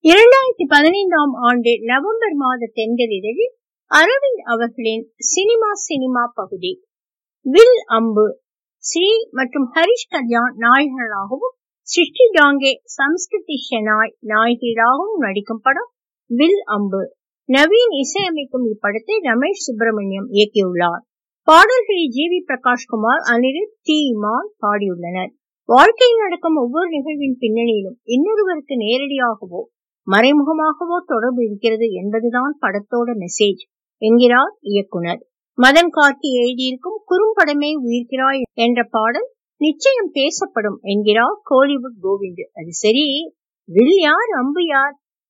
இரண்டாயிரத்தி பதினைந்தாம் ஆண்டு நவம்பர் மாத தென்றலிதழில் அரவிந்த் அவர்களின் சினிமா சினிமா பகுதி வில் அம்பு ஸ்ரீ மற்றும் ஹரிஷ் கல்யாண் நாயகர்களாகவும் சிருஷ்டி டாங்கே சம்ஸ்கிருதி ஷெனாய் நாயகிகளாகவும் நடிக்கும் படம் வில் அம்பு நவீன் இசையமைக்கும் இப்படத்தை ரமேஷ் சுப்பிரமணியம் இயக்கியுள்ளார் பாடல்களில் G V Prakashkumar Anirudh D Imman பாடியுள்ளனர் வாழ்க்கையில் நடக்கும் ஒவ்வொரு நிகழ்வின் பின்னணியிலும் இன்னொருவருக்கு நேரடியாகவோ மறைமுகமாகவோ தொடர்பு இருக்கிறது என்பதுதான் படத்தோட மெசேஜ் என்கிறார் இயக்குனர் மதன் கார்கி எழுதியிருக்கும் குறும்படமே உயிர்க்கிறாய் என்ற பாடல் நிச்சயம் பேசப்படும் என்கிறார் கோலிவுட் கோவிந்த் அது சரி வில் யார் அம்பு யார்